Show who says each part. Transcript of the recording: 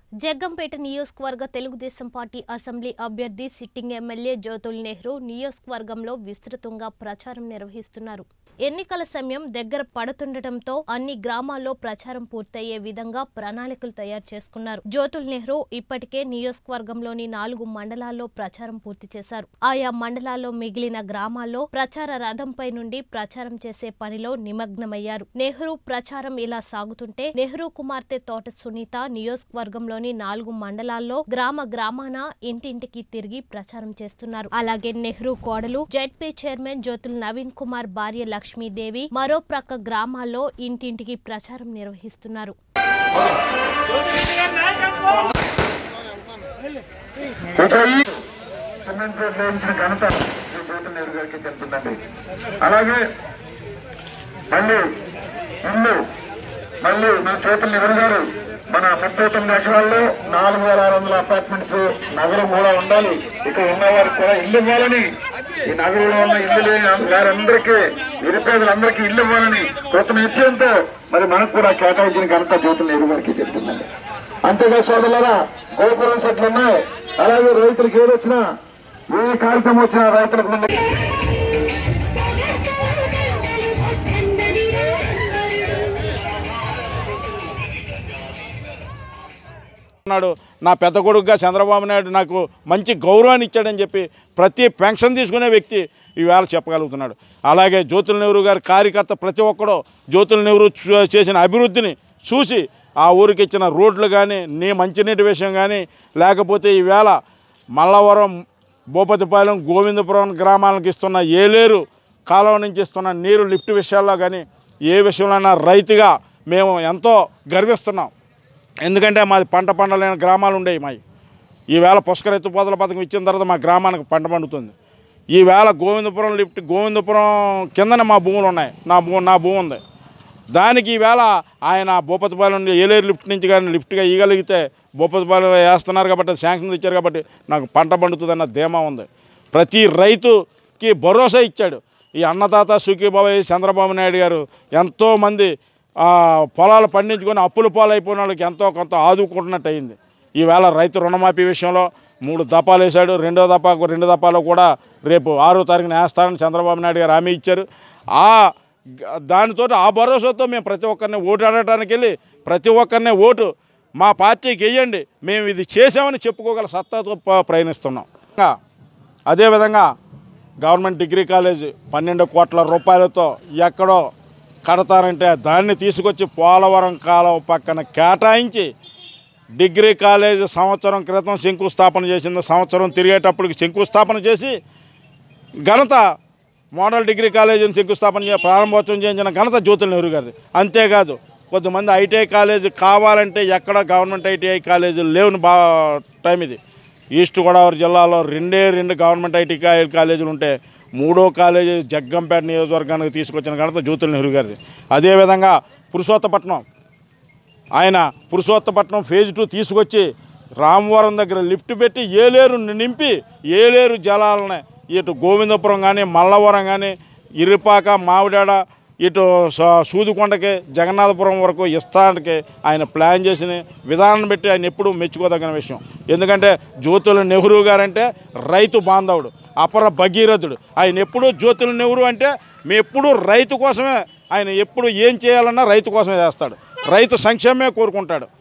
Speaker 1: జగ్గంపేట నియోజకవర్గ Telugu Desam party assembly అభ్యర్థి sitting MLA Jyothula Nehru నియోజకవర్గంలో విస్తృతంగా ప్రచారం నిర్వహిస్తున్నారు ఎన్నికల సమయం దగ్గర పడుతుండటంతో అన్ని గ్రామాల్లో ప్రచారం పూర్తయ్యే విధంగా ప్రణాళికలు తయారు చేసుకున్నారు జ్యోతుల్ నెహ్రూ ఇప్పటికే నియోజకవర్గంలోని నాలుగు మండలాల్లో ప్రచారం పూర్తి చేశారు ఆయా మండలాల్లో మిగిలిన గ్రామాల్లో ప్రచార రథంపై నుండి ప్రచారం చేసే పనిలో నిమగ్నమయ్యారు నెహ్రూ ప్రచారం ఇలా సాగుతుంటే నెహ్రూ కుమార్తె తోట సునీత నియోజకవర్గంలోని నాలుగు మండలాల్లో గ్రామ గ్రామాన ఇంటింటికి తిరిగి ప్రచారం చేస్తున్నారు అలాగే నెహ్రూ కోడలు జెడ్పీ చైర్మన్ జ్యోతుల్ నవీన్ కుమార్ భార్య లక్ష్మీదేవి మరో ప్రక్క గ్రామాల్లో ఇంటింటికి ప్రచారం నిర్వహిస్తున్నారు
Speaker 2: ఇక ఈ సిమెంట్ రోడ్లు వేయించిన ఘనత శ్రీ జ్యోతి నెహ్రూ గారికి చెప్తుందండి అలాగే మళ్ళీ ఇల్లు మళ్ళీ మా జ్యోతి నెహ్రూ గారు మన ముప్పై తొమ్మిది ఎకరాల్లో నాలుగు వేల ఆరు వందల అపార్ట్మెంట్స్ నగరం కూడా ఉండాలి ఇక్కడ ఉన్న వారికి కూడా ఇల్లు ఇవ్వాలని ఈ నగరంలో ఉన్న ఇల్లు లేని వారందరికీ నిరుపేదలందరికీ ఇల్లు ఇవ్వాలని కృత నిశ్చయంతో మరి మనకు కూడా కేటాయించిన ఘనత జ్యోతి నెహ్రూ గారికి చెప్తుందండి అంతేగా సోదరులారా గోపురం సెట్లు ఉన్నాయి అలాగే రైతులకు ఏది వచ్చినా ఏ కార్యక్రమం వచ్చినా రైతులకు ముందు
Speaker 3: అన్నాడు నా పెద్ద కొడుకుగా చంద్రబాబు నాయుడు నాకు మంచి గౌరవాన్ని ఇచ్చాడని చెప్పి ప్రతి పెన్షన్ తీసుకునే వ్యక్తి ఈవేళ చెప్పగలుగుతున్నాడు అలాగే జ్యోతుల నెహ్రూ గారి కార్యకర్త ప్రతి ఒక్కడూ జ్యోతుల నెహ్రూ చూ- చేసిన అభివృద్ధిని చూసి ఆ ఊరికి ఇచ్చిన రోడ్లు కానీ నీ మంచినీటి విషయం కానీ లేకపోతే ఈవేళ మల్లవరం భూపతిపాలెం గోవిందపురం గ్రామాలకు ఇస్తున్న ఏలేరు కాలువ నుంచి ఇస్తున్న నీరు లిఫ్ట్ విషయాల్లో కానీ ఏ విషయంలోనైనా రైతుగా మేము ఎంతో గర్విస్తున్నాం ఎందుకంటే మాది పంట పండలేని గ్రామాలు ఉండేవి మావి ఈవేళ పుష్కర ఎత్తుపోతల పథకం ఇచ్చిన తర్వాత మా గ్రామానికి పంట పండుతుంది ఈవేళ గోవిందపురం లిఫ్ట్ గోవిందపురం కిందనే మా భూములు ఉన్నాయి నా భూ నా భూమి ఉంది దానికి ఈవేళ ఆయన భూపతిపాలెం నుండి ఏలేరు లిఫ్ట్ నుంచి కానీ లిఫ్ట్గా ఇవ్వగలిగితే భూపతిపాలెం వేస్తున్నారు కాబట్టి అది శాంక్షన్ ఇచ్చారు కాబట్టి నాకు పంట పండుతుందన్న ధీమా ఉంది ప్రతి రైతుకి భరోసా ఇచ్చాడు ఈ అన్నదాత సుఖీబాబు చంద్రబాబు నాయుడు గారు ఎంతోమంది ఆ, పొలాలు పండించుకొని అప్పుల పాలైపోయిన వాళ్ళకి ఎంతో కొంత ఆదుకుంటున్నట్టు అయింది ఈవేళ రైతు రుణమాఫీ విషయంలో మూడు దపాలు వేశాడు రెండో దపా రెండు దపాలు కూడా రేపు ఆరో తారీఖున వేస్తారని చంద్రబాబు నాయుడు గారు హామీ ఇచ్చారు ఆ గ- దానితో ఆ భరోసాతో మేము ప్రతి ఒక్కరిని ఓటు ఆడటానికి వెళ్ళి ప్రతి ఒక్కరిని ఓటు మా పార్టీకి వేయండి మేము ఇది చేసామని చెప్పుకోగల సత్తాతో ప- ప్రయాణిస్తున్నాం ఇంకా అదేవిధంగా గవర్నమెంట్ డిగ్రీ కాలేజ్ పన్నెండు కోట్ల రూపాయలతో ఎక్కడో కడతారంటే దాన్ని తీసుకొచ్చి పోలవరం కాలువ పక్కన కేటాయించి డిగ్రీ కాలేజ్ సంవత్సరం క్రితం శంకుస్థాపన చేసింది సంవత్సరం తిరిగేటప్పటికి శంకుస్థాపన చేసి ఘనత మోడల్ డిగ్రీ కాలేజీని శంకుస్థాపన చే ప్రారంభోత్సవం చేయించిన ఘనత జ్యోతుల నెహ్రూ గారిది అంతేకాదు కొంతమంది ఐటీఐ కాలేజ్ కావాలంటే ఎక్కడ గవర్నమెంట్ ఐటీఐ కాలేజీలు లేవుని బా టైం ఇది ఈస్ట్ గోదావరి జిల్లాలో రెండే రెండు గవర్నమెంట్ ఐటీఐ కాలేజీలు ఉంటే మూడో కాలేజీ జగ్గంపేట నియోజకవర్గానికి తీసుకొచ్చిన ఘనత జ్యోతుల నెహ్రూ గారిది అదేవిధంగా పురుషోత్తపట్నం ఆయన పురుషోత్తపట్నం ఫేజ్ టూ తీసుకొచ్చి రామవరం దగ్గర లిఫ్ట్ పెట్టి ఏలేరు నింపి ఏలేరు జలాలని ఇటు గోవిందపురం కానీ మల్లవరం కానీ ఇరుపాక మావిడాడ ఇటు స- సూదికొండకి జగన్నాథపురం వరకు ఇస్తానికి ఆయన ప్లాన్ చేసిన విధానం పెట్టి ఆయన ఎప్పుడూ మెచ్చుకోదగిన విషయం ఎందుకంటే జ్యోతుల నెహ్రూ గారంటే రైతు బాంధవుడు అపర భగీరథుడు ఆయన ఎప్పుడూ జ్యోతుల నెహ్రూ అంటే మీ ఎప్పుడూ రైతు కోసమే ఆయన ఎప్పుడు ఏం చేయాలన్నా రైతు కోసమే చేస్తాడు రైతు సంక్షేమమే కోరుకుంటాడు